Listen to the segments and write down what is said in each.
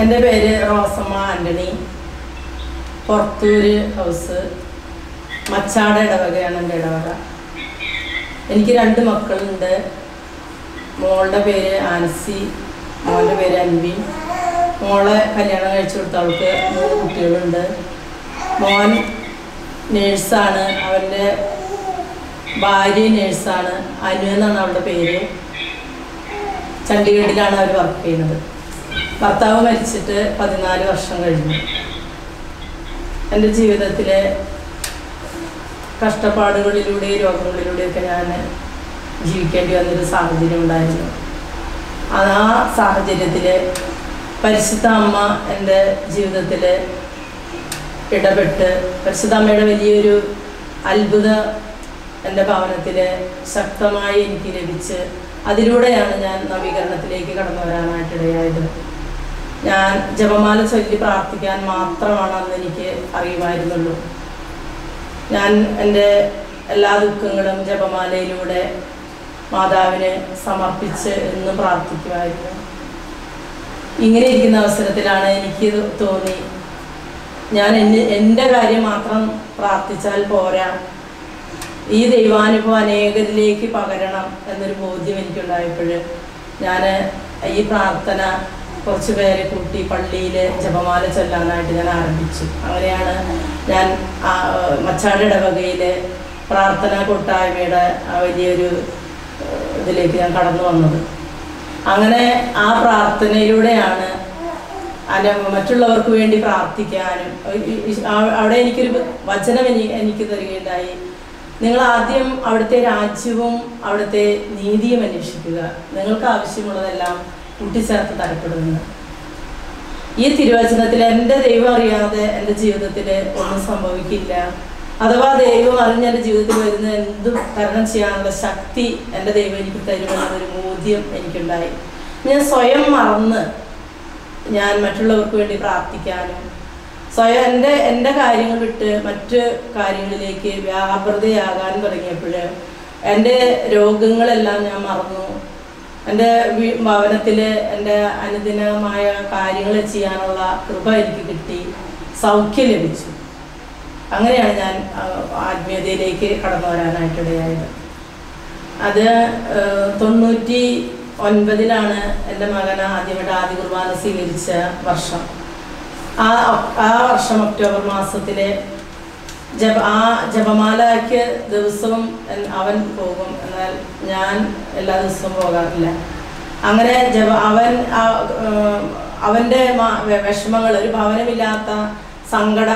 എൻ്റെ പേര് റോസമ്മ ആൻ്റണി പുറത്തൂര് ഹൗസ് മച്ചാട് ഇടവകയാണ് എൻ്റെ ഇടവക എനിക്ക് രണ്ട് മക്കളുണ്ട് മോളുടെ പേര് ആൻസി മോളുടെ പേര് അൻവി മോളെ കല്യാണം കഴിച്ചു കൊടുത്ത അവൾക്ക് മൂന്ന് കുട്ടികളുണ്ട് മോൻ നേഴ്സാണ് അവൻ്റെ ഭാര്യ നേഴ്സാണ് അനു എന്നാണ് അവളുടെ പേര് ചണ്ഡീഗഡിലാണ് അവർ വർക്ക് ചെയ്യുന്നത് ഭർത്താവ് മരിച്ചിട്ട് പതിനാല് വർഷം കഴിഞ്ഞു എൻ്റെ ജീവിതത്തിലെ കഷ്ടപ്പാടുകളിലൂടെ രോഗങ്ങളിലൂടെയൊക്കെ ഞാൻ ജീവിക്കേണ്ടി വന്നൊരു സാഹചര്യം ഉണ്ടായിരുന്നു അത് ആ സാഹചര്യത്തിൽ പരിശുദ്ധ അമ്മ എൻ്റെ ജീവിതത്തിൽ ഇടപെട്ട് പരിശുദ്ധ അമ്മയുടെ വലിയൊരു അത്ഭുത എൻ്റെ ഭവനത്തിൽ ശക്തമായി എനിക്ക് ലഭിച്ച് അതിലൂടെയാണ് ഞാൻ നവീകരണത്തിലേക്ക് കടന്നു വരാനായിട്ടിടയായത് ഞാൻ ജപമാല ചൊല്ലി പ്രാർത്ഥിക്കാൻ മാത്രമാണ് അന്ന് എനിക്ക് അറിയുമായിരുന്നുള്ളൂ ഞാൻ എൻ്റെ എല്ലാ ദുഃഖങ്ങളും ജപമാലയിലൂടെ മാതാവിന് സമർപ്പിച്ച് എന്ന് പ്രാർത്ഥിക്കുമായിരുന്നു ഇങ്ങനെ ഇരിക്കുന്ന അവസരത്തിലാണ് എനിക്ക് തോന്നി ഞാൻ എന്നെ എൻ്റെ കാര്യം മാത്രം പ്രാർത്ഥിച്ചാൽ പോരാ ഈ ദൈവാനുഭവം അനേകരിലേക്ക് പകരണം എന്നൊരു ബോധ്യം എനിക്കുണ്ടായപ്പോൾ ഞാൻ ഈ പ്രാർത്ഥന കുറച്ച് പേരെ കൂട്ടി പള്ളിയിൽ ജപമാല ചൊല്ലാനായിട്ട് ഞാൻ ആരംഭിച്ചു അങ്ങനെയാണ് ഞാൻ ആ, മച്ചാട് ഇടവകയിലെ പ്രാർത്ഥന കൂട്ടായ്മയുടെ ആ വലിയൊരു ഏഹ്, ഇതിലേക്ക് ഞാൻ കടന്നു വന്നത് അങ്ങനെ ആ പ്രാർത്ഥനയിലൂടെയാണ് അല്ല മറ്റുള്ളവർക്ക് വേണ്ടി പ്രാർത്ഥിക്കാനും ഈ- ഈ- ആ- അവിടെ എനിക്കൊരു വചനം എനി എനിക്ക് തരികയുണ്ടായി നിങ്ങൾ ആദ്യം അവിടുത്തെ രാജ്യവും അവിടുത്തെ നീതിയും അന്വേഷിക്കുക നിങ്ങൾക്ക് ആവശ്യമുള്ളതെല്ലാം കൂട്ടിച്ചേർത്ത് തരപ്പെടുന്നു ഈ തിരുവചനത്തിൽ എൻ്റെ ദൈവം അറിയാതെ എൻ്റെ ജീവിതത്തിൽ ഒന്നും സംഭവിക്കില്ല അഥവാ ദൈവം അറിഞ്ഞ എൻ്റെ ജീവിതത്തിൽ വരുന്ന എന്തും തരണം ചെയ്യാനുള്ള ശക്തി എൻ്റെ ദൈവം എനിക്ക് തരുമെന്നൊരു ബോധ്യം എനിക്കുണ്ടായി ഞാൻ സ്വയം മറന്ന് ഞാൻ മറ്റുള്ളവർക്ക് വേണ്ടി പ്രാർത്ഥിക്കാനും സ്വയം എൻ്റെ എൻ്റെ കാര്യങ്ങൾ വിട്ട് മറ്റ് കാര്യങ്ങളിലേക്ക് വ്യാപൃതയാകാൻ തുടങ്ങിയപ്പോൾ എൻ്റെ രോഗങ്ങളെല്ലാം ഞാൻ മറന്നു എൻ്റെ വീ- ഭവനത്തിൽ എൻ്റെ അനുദിനമായ കാര്യങ്ങൾ ചെയ്യാനുള്ള കൃപ എനിക്ക് കിട്ടി സൗഖ്യം ലഭിച്ചു അങ്ങനെയാണ് ഞാൻ ആ, ആത്മീയതയിലേക്ക് കടന്നു വരാനായിട്ടിടയായത് അത് ഏഹ്, തൊണ്ണൂറ്റി ഒൻപതിലാണ് എൻ്റെ മകൻ ആദ്യമായിട്ട് ആദ്യ കുർബാന സ്വീകരിച്ച വർഷം ആ ഒക്- ആ വർഷം ഒക്ടോബർ മാസത്തിലെ ജപ ആ ജപമാലയ്ക്ക് ദിവസവും എൻ- അവൻ പോകും എന്നാൽ ഞാൻ എല്ലാ ദിവസവും പോകാറില്ല അങ്ങനെ ജപ അവൻ ആ, ഏഹ്, അവൻ്റെ മാ- വെ- വിഷമങ്ങൾ ഒരു ഭവനമില്ലാത്ത സങ്കടം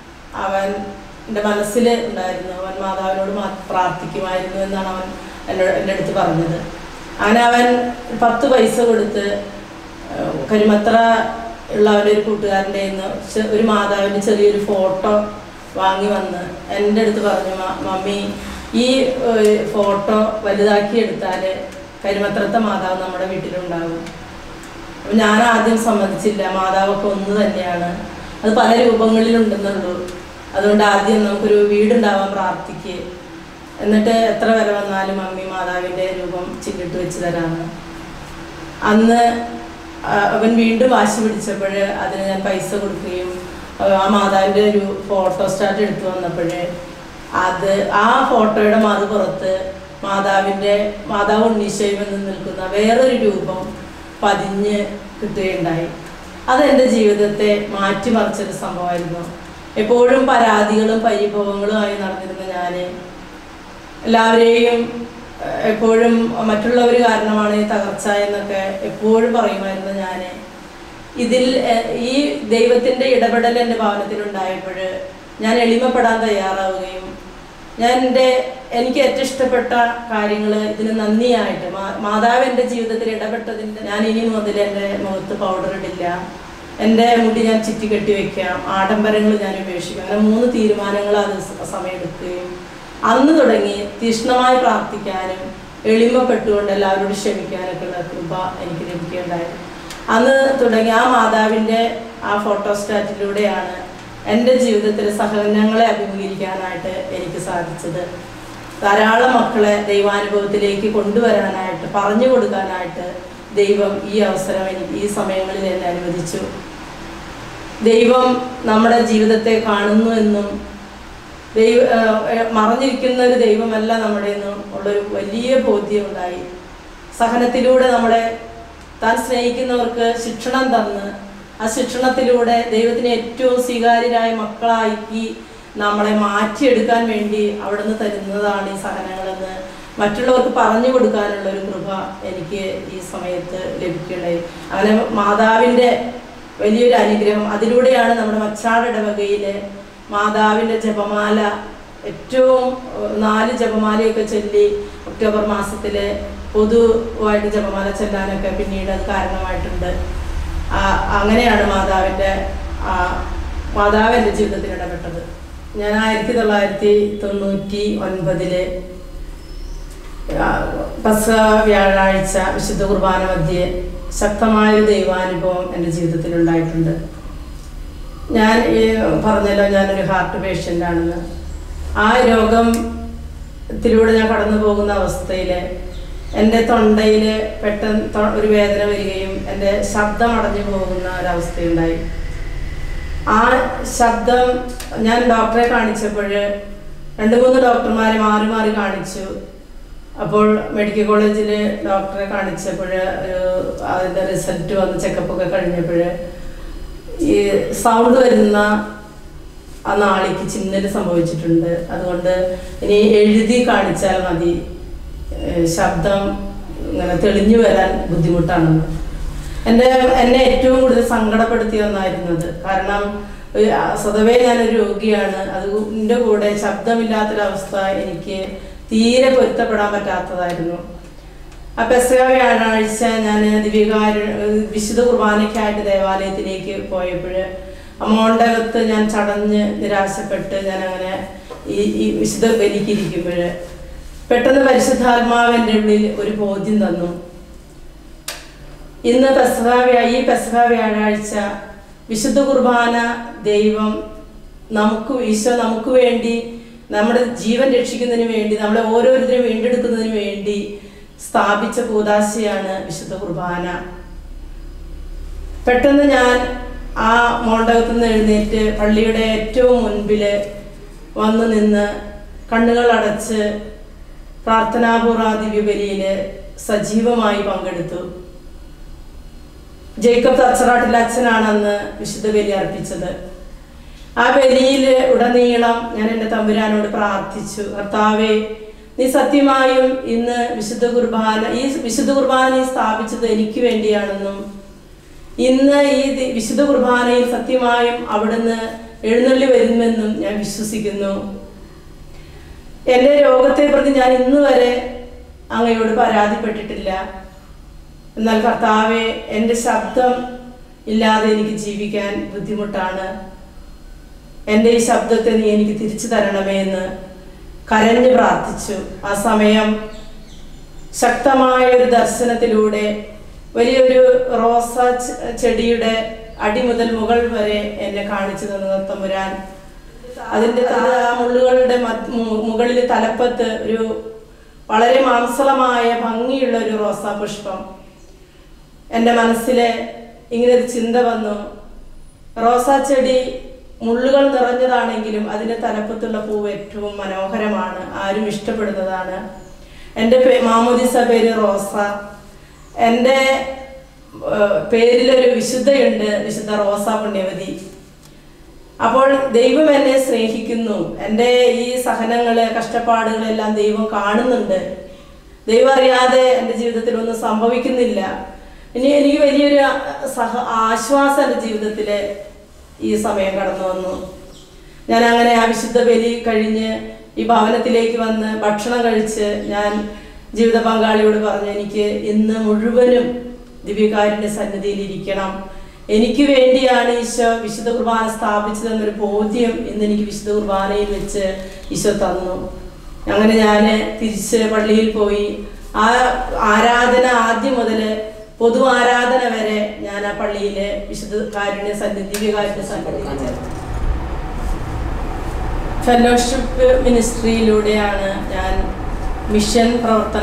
അവൻ്റെ മനസ്സിൽ ഉണ്ടായിരുന്നു അവൻ മാതാവിനോട് മാ- പ്രാർത്ഥിക്കുമായിരുന്നു എന്നാണ് അവൻ എന്നോട് എൻ്റെ അടുത്ത് പറഞ്ഞത് അങ്ങനെ അവൻ പത്ത് പൈസ കൊടുത്ത് ഏഹ്, കരുമത്ര ഉള്ള അവൻ്റെ ഒരു കൂട്ടുകാരൻ്റെ കയ്യിന്ന് ചെ- ഒരു മാതാവിൻ്റെ ചെറിയൊരു ഫോട്ടോ വാങ്ങി വന്ന് എൻ്റെ അടുത്ത് പറഞ്ഞു "മ- മമ്മി ഈ ഏഹ്, ഫോട്ടോ വലുതാക്കി എടുത്താൽ കരുമത്രത്തെ മാതാവ് നമ്മുടെ വീട്ടിലുണ്ടാകും അപ്പം ഞാൻ ആദ്യം സമ്മതിച്ചില്ല മാതാവൊക്കെ ഒന്ന് തന്നെയാണ് അത് പല രൂപങ്ങളിലുണ്ടെന്നുള്ളൂ അതുകൊണ്ട് ആദ്യം നമുക്കൊരു വീടുണ്ടാവാൻ പ്രാർത്ഥിക്കുക എന്നിട്ട് എത്ര വില വന്നാലും മമ്മി മാതാവിൻ്റെ രൂപം ചില്ലിട്ട് വെച്ച് തരാമെന്ന് അന്ന് ആ, അവൻ വീണ്ടും വാശി പിടിച്ചപ്പോൾ അതിന് ഞാൻ പൈസ കൊടുക്കുകയും ആ, ആ മാതാവിൻ്റെ ഒരു ഫോട്ടോ സ്റ്റാറ്റ് എടുത്തു വന്നപ്പോൾ അത് ആ ഫോട്ടോയുടെ മറുപുറത്ത് മാതാവിൻ്റെ മാതാവ് ഉണ്ണീശോയും എന്ന് നിൽക്കുന്ന വേറൊരു രൂപം പതിഞ്ഞ് കിട്ടുകയുണ്ടായി അതെൻ്റെ ജീവിതത്തെ മാറ്റിമറിച്ചൊരു സംഭവമായിരുന്നു എപ്പോഴും പരാതികളും പരിഭവങ്ങളുമായി നടന്നിരുന്ന ഞാൻ എല്ലാവരെയും ഏഹ്, എപ്പോഴും മറ്റുള്ളവർ കാരണമാണ് ഈ തകർച്ച എന്നൊക്കെ എപ്പോഴും പറയുമായിരുന്നു ഞാൻ ഇതിൽ ഏഹ്, ഈ ദൈവത്തിൻ്റെ ഇടപെടൽ എൻ്റെ ഭവനത്തിലുണ്ടായപ്പോൾ ഞാൻ എളിമപ്പെടാൻ തയ്യാറാവുകയും ഞാൻ എൻ്റെ എനിക്ക് ഏറ്റവും ഇഷ്ടപ്പെട്ട കാര്യങ്ങൾ ഇതിന് നന്ദിയായിട്ട് മാ- മാതാവ് എൻ്റെ ജീവിതത്തിൽ ഇടപെട്ടതിൻ്റെ ഞാൻ ഇനി മുതൽ എൻ്റെ മുഖത്ത് പൗഡർ ഇടില്ല എൻ്റെ മുടി ഞാൻ ചുറ്റി കെട്ടി വെക്കാം ആഡംബരങ്ങൾ ഞാൻ ഉപേക്ഷിക്കും അങ്ങനെ മൂന്ന് തീരുമാനങ്ങൾ അത് സ- സമയമെടുക്കുകയും അന്ന് തുടങ്ങി തീക്ഷ്ണമായി പ്രാർത്ഥിക്കാനും എളിമപ്പെട്ടുകൊണ്ട് എല്ലാവരോടും ക്ഷമിക്കാനൊക്കെ ഉള്ള കൃപ എനിക്ക് ലഭിക്കുകയുണ്ടായി അന്ന് തുടങ്ങി ആ മാതാവിൻ്റെ ആ ഫോട്ടോസ്റ്റാറ്റിലൂടെയാണ് എൻ്റെ ജീവിതത്തിലെ സഹനങ്ങളെ അഭിമുഖീകരിക്കാനായിട്ട് എനിക്ക് സാധിച്ചത് ധാരാളം മക്കളെ ദൈവാനുഭവത്തിലേക്ക് കൊണ്ടുവരാനായിട്ട് പറഞ്ഞു കൊടുക്കാനായിട്ട് ദൈവം ഈ അവസരം എനിക്ക് ഈ സമയങ്ങളിൽ എന്നെ അനുവദിച്ചു ദൈവം നമ്മുടെ ജീവിതത്തെ കാണുന്നു എന്നും ദൈവ ഏഹ് മറഞ്ഞിരിക്കുന്ന ഒരു ദൈവമല്ല നമ്മുടെ എന്നും ഉള്ളൊരു വലിയ ബോധ്യം ഉണ്ടായി സഹനത്തിലൂടെ നമ്മളെ താൻ സ്നേഹിക്കുന്നവർക്ക് ശിക്ഷണം തന്ന് ആ ശിക്ഷണത്തിലൂടെ ദൈവത്തിന് ഏറ്റവും സ്വീകാര്യരായ മക്കളാക്കി നമ്മളെ മാറ്റിയെടുക്കാൻ വേണ്ടി അവിടുന്ന് തരുന്നതാണ് ഈ സഹനങ്ങളെന്ന് മറ്റുള്ളവർക്ക് പറഞ്ഞു കൊടുക്കാനുള്ള ഒരു കൃപ എനിക്ക് ഈ സമയത്ത് ലഭിക്കണേ അങ്ങനെ മാതാവിൻ്റെ വലിയൊരു അനുഗ്രഹം അതിലൂടെയാണ് നമ്മുടെ മച്ചാട് ഇടവകയിലെ മാതാവിൻ്റെ ജപമാല ഏറ്റവും ഏഹ്, നാല് ജപമാലയൊക്കെ ചൊല്ലി ഒക്ടോബർ മാസത്തിൽ പൊതുവായിട്ട് ജപമാല ചൊല്ലാനൊക്കെ പിന്നീട് അത് കാരണമായിട്ടുണ്ട് ആ, അങ്ങനെയാണ് മാതാവിൻ്റെ ആ, മാതാവ് എൻ്റെ ജീവിതത്തിൽ ഇടപെട്ടത് ഞാൻ ആയിരത്തി തൊള്ളായിരത്തി തൊണ്ണൂറ്റി ഒൻപതില് പസ വ്യാഴാഴ്ച വിശുദ്ധ കുർബാന മധ്യേ ശക്തമായൊരു ദൈവാനുഭവം എൻ്റെ ജീവിതത്തിൽ ഉണ്ടായിട്ടുണ്ട് ഞാൻ ഈ പറഞ്ഞല്ലോ ഞാനൊരു ഹാർട്ട് പേഷ്യൻ്റ് ആണെന്ന് ആ രോഗത്തിലൂടെ ഞാൻ കടന്നു പോകുന്ന അവസ്ഥയിൽ എൻ്റെ തൊണ്ടയിൽ പെട്ടെന്ന് തൊ- ഒരു വേദന വരികയും എൻ്റെ ശബ്ദം അടഞ്ഞു പോകുന്ന ഒരവസ്ഥയുണ്ടായി ആ ശബ്ദം ഞാൻ ഡോക്ടറെ കാണിച്ചപ്പോൾ രണ്ട് മൂന്ന് ഡോക്ടർമാരെ മാറി മാറി കാണിച്ചു അപ്പോൾ മെഡിക്കൽ കോളേജിൽ ഡോക്ടറെ കാണിച്ചപ്പോൾ ഒരു അതിൻ്റെ റിസൾട്ട് വന്ന് ചെക്കപ്പൊക്കെ കഴിഞ്ഞപ്പോൾ ഈ സൗണ്ട് വരുന്ന ആ നാളിക്ക് ചിന്നൽ സംഭവിച്ചിട്ടുണ്ട് അതുകൊണ്ട് ഇനി എഴുതി കാണിച്ചാൽ മതി ഏഹ് ശബ്ദം ഇങ്ങനെ തെളിഞ്ഞു വരാൻ ബുദ്ധിമുട്ടാണെന്ന് എൻ്റെ എന്നെ ഏറ്റവും കൂടുതൽ സങ്കടപ്പെടുത്തിയ ഒന്നായിരുന്നത് കാരണം ഒരു ആ, സ്വതവേ ഞാനൊരു രോഗിയാണ് അതിൻ്റെ കൂടെ ശബ്ദമില്ലാത്തൊരവസ്ഥ എനിക്ക് തീരെ പൊരുത്തപ്പെടാൻ പറ്റാത്തതായിരുന്നു ആ പെസക വ്യാഴാഴ്ച ഞാൻ ദിവ്യകാര വിശുദ്ധ കുർബാനയ്ക്കായിട്ട് ദേവാലയത്തിലേക്ക് പോയപ്പോൾ അമ്മോണ്ടകത്ത് ഞാൻ ചടഞ്ഞ് നിരാശപ്പെട്ട് ഞാൻ അങ്ങനെ ഈ ഈ വിശുദ്ധ ബലിക്കിരിക്കുമ്പോൾ പെട്ടെന്ന് പരിശുദ്ധാത്മാവ് എൻ്റെ ഉള്ളിൽ ഒരു ബോധ്യം തന്നു ഇന്ന് പെസഹ വ്യാ- ഈ പെസഹ വ്യാഴാഴ്ച വിശുദ്ധ കുർബാന ദൈവം നമുക്ക് ഈശോ നമുക്ക് വേണ്ടി നമ്മുടെ ജീവൻ രക്ഷിക്കുന്നതിന് വേണ്ടി നമ്മളെ ഓരോരുത്തരും വീണ്ടെടുക്കുന്നതിന് വേണ്ടി സ്ഥാപിച്ച കൂതാശയാണ് വിശുദ്ധ കുർബാന പെട്ടെന്ന് ഞാൻ ആ മോണ്ടകത്ത് നിന്ന് എഴുന്നേറ്റ് പള്ളിയുടെ ഏറ്റവും മുൻപിൽ വന്നു നിന്ന് കണ്ണുകൾ അടച്ച് പ്രാർത്ഥനാപൂർവ ദിവ്യബലിയിൽ സജീവമായി പങ്കെടുത്തു ജേക്കബ് തച്ചറാട്ടിലെ അച്ഛനാണ് അന്ന് വിശുദ്ധ ബലി അർപ്പിച്ചത് ആ ബലിയിൽ ഉടനീളം ഞാൻ എൻ്റെ തമ്പുരാനോട് പ്രാർത്ഥിച്ചു കർത്താവേ നീ സത്യമായും ഇന്ന് വിശുദ്ധ കുർബാന ഈ വിശുദ്ധ കുർബാന നീ സ്ഥാപിച്ചത് എനിക്ക് വേണ്ടിയാണെന്നും ഇന്ന് ഈ ദി- വിശുദ്ധ കുർബാനയിൽ സത്യമായും അവിടുന്ന് എഴുന്നള്ളി വരുമെന്നും ഞാൻ വിശ്വസിക്കുന്നു എൻ്റെ രോഗത്തെ പ്രതി ഞാൻ ഇന്ന് വരെ അങ്ങയോട് പരാതിപ്പെട്ടിട്ടില്ല എന്നാൽ കർത്താവെ എൻ്റെ ശബ്ദം ഇല്ലാതെ എനിക്ക് ജീവിക്കാൻ ബുദ്ധിമുട്ടാണ് എൻ്റെ ഈ ശബ്ദത്തെ നീ എനിക്ക് തിരിച്ചു തരണമേ എന്ന് കരഞ്ഞു പ്രാർത്ഥിച്ചു ആ സമയം ശക്തമായ ഒരു ദർശനത്തിലൂടെ വലിയൊരു റോസ ചെ- ചെടിയുടെ അടി മുതൽ മുകൾ വരെ എന്നെ കാണിച്ചു തന്നു തമ്പുരാൻ അതിൻ്റെ തല- ആ മുള്ളുകളുടെ മധ്യ- മു- മുകളിൽ തലപ്പത്ത് ഒരു വളരെ മാംസളമായ ഭംഗിയുള്ള ഒരു റോസാ പുഷ്പം എൻ്റെ മനസ്സിലെ ഇങ്ങനെ ഒരു ചിന്ത വന്നു റോസാ ചെടി മുള്ളുകൾ നിറഞ്ഞതാണെങ്കിലും അതിൻ്റെ തലപ്പത്തുള്ള പൂവ് ഏറ്റവും മനോഹരമാണ് ആരും ഇഷ്ടപ്പെടുന്നതാണ് എൻ്റെ പേ മാമോദിസ പേര് റോസ എൻ്റെ ഏഹ്, പേരിലൊരു വിശുദ്ധയുണ്ട് വിശുദ്ധ റോസ പുണ്യവതി അപ്പോൾ ദൈവം എന്നെ സ്നേഹിക്കുന്നു എൻ്റെ ഈ സഹനങ്ങള് കഷ്ടപ്പാടുകളെല്ലാം ദൈവം കാണുന്നുണ്ട് ദൈവം അറിയാതെ എൻ്റെ ജീവിതത്തിൽ ഒന്നും സംഭവിക്കുന്നില്ല ഇനി എനിക്ക് വലിയൊരു സഹ ആശ്വാസം എൻ്റെ ജീവിതത്തിൽ ഈ സമയം കടന്നു വന്നു ഞാൻ അങ്ങനെ ആ വിശുദ്ധ ബലി കഴിഞ്ഞ് ഈ ഭവനത്തിലേക്ക് വന്ന് ഭക്ഷണം കഴിച്ച് ഞാൻ ജീവിത പങ്കാളിയോട് പറഞ്ഞു എനിക്ക് ഇന്ന് മുഴുവനും ദിവ്യകാരിൻ്റെ സന്നിധിയിൽ ഇരിക്കണം എനിക്ക് വേണ്ടിയാണ് ഈശോ വിശുദ്ധ കുർബാന സ്ഥാപിച്ചതെന്നൊരു ബോധ്യം ഇന്ന് എനിക്ക് വിശുദ്ധ കുർബാനയിൽ വെച്ച് ഈശോ തന്നു അങ്ങനെ ഞാൻ തിരിച്ച് പള്ളിയിൽ പോയി ആ ആരാധന ആദ്യം മുതൽ പൊതു ആരാധന വരെ ഞാൻ ആ പള്ളിയിൽ വിശുദ്ധ കാരുണ്യ സന്നിധി ദിവ്യകാരുണ്യ സന്നിധിയിൽ ചേർന്നു ഫെലോഷിപ്പ് മിനിസ്ട്രിയിലൂടെയാണ് ഞാൻ മിഷൻ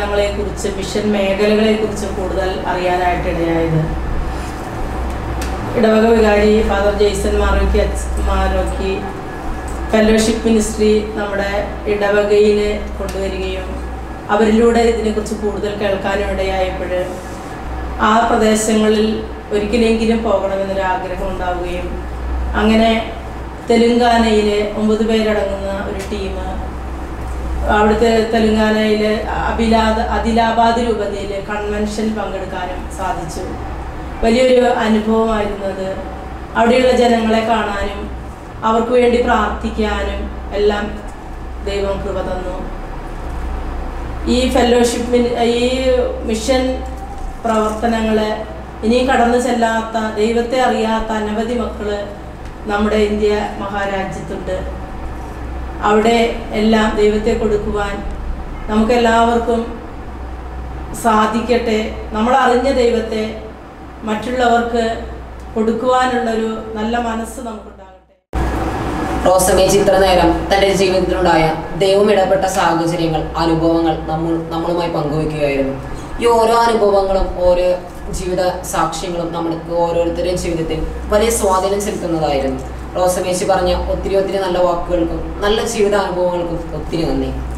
പ്രവർത്തനങ്ങളെക്കുറിച്ച് മിഷൻ മേഖലകളെക്കുറിച്ച് കൂടുതൽ അറിയാനായിട്ട് ഇടയായത് ഇടവക വികാരി ഫാദർ ജെയ്സൺ മാറോക്കി അച്ഛ മാറോക്കി ഫെലോഷിപ്പ് മിനിസ്ട്രി നമ്മുടെ ഇടവകയിൽ കൊണ്ടുവരികയും അവരിലൂടെ ഇതിനെക്കുറിച്ച് കൂടുതൽ കേൾക്കാനും ഇടയായപ്പോൾ ആ പ്രദേശങ്ങളിൽ ഒരിക്കലെങ്കിലും പോകണമെന്നൊരു ആഗ്രഹം ഉണ്ടാവുകയും അങ്ങനെ തെലുങ്കാനയിലെ ഒമ്പത് പേരടങ്ങുന്ന ഒരു ടീം അവിടുത്തെ തെലുങ്കാനയിലെ അബിലാദ് അദിലാബാദ് രൂപതയിൽ കൺവെൻഷൻ പങ്കെടുക്കാനും സാധിച്ചു വലിയൊരു അനുഭവമായിരുന്നു അത് അവിടെയുള്ള ജനങ്ങളെ കാണാനും അവർക്ക് വേണ്ടി പ്രാർത്ഥിക്കാനും എല്ലാം ദൈവം കൃപ തന്നു ഈ ഫെലോഷിപ്പ് ഈ മിഷൻ പ്രവർത്തനങ്ങള് ഇനിയും കടന്നു ചെല്ലാത്ത ദൈവത്തെ അറിയാത്ത അനവധി മക്കള് നമ്മുടെ ഇന്ത്യ മഹാരാജ്യത്തുണ്ട് അവിടെ എല്ലാം ദൈവത്തെ കൊടുക്കുവാൻ നമുക്കെല്ലാവർക്കും സാധിക്കട്ടെ നമ്മൾ അറിഞ്ഞ ദൈവത്തെ മറ്റുള്ളവർക്ക് കൊടുക്കുവാനുള്ളൊരു നല്ല മനസ്സ് നമുക്കുണ്ടാകട്ടെ റോസമേജ് ഇത്ര നേരം തന്റെ ജീവിതത്തിലുണ്ടായ ദൈവം ഇടപെട്ട സാഹചര്യങ്ങൾ അനുഭവങ്ങൾ നമ്മൾ നമ്മളുമായി പങ്കുവയ്ക്കുകയായിരുന്നു ഈ ഓരോ അനുഭവങ്ങളും ഓരോ ജീവിത സാക്ഷ്യങ്ങളും നമുക്ക് ഓരോരുത്തരുടെയും ജീവിതത്തിൽ വലിയ സ്വാധീനം ചെലുത്തുന്നതായിരുന്നു റോസമേശി പറഞ്ഞ ഒത്തിരി ഒത്തിരി നല്ല വാക്കുകൾക്കും നല്ല ജീവിത അനുഭവങ്ങൾക്കും ഒത്തിരി നന്ദി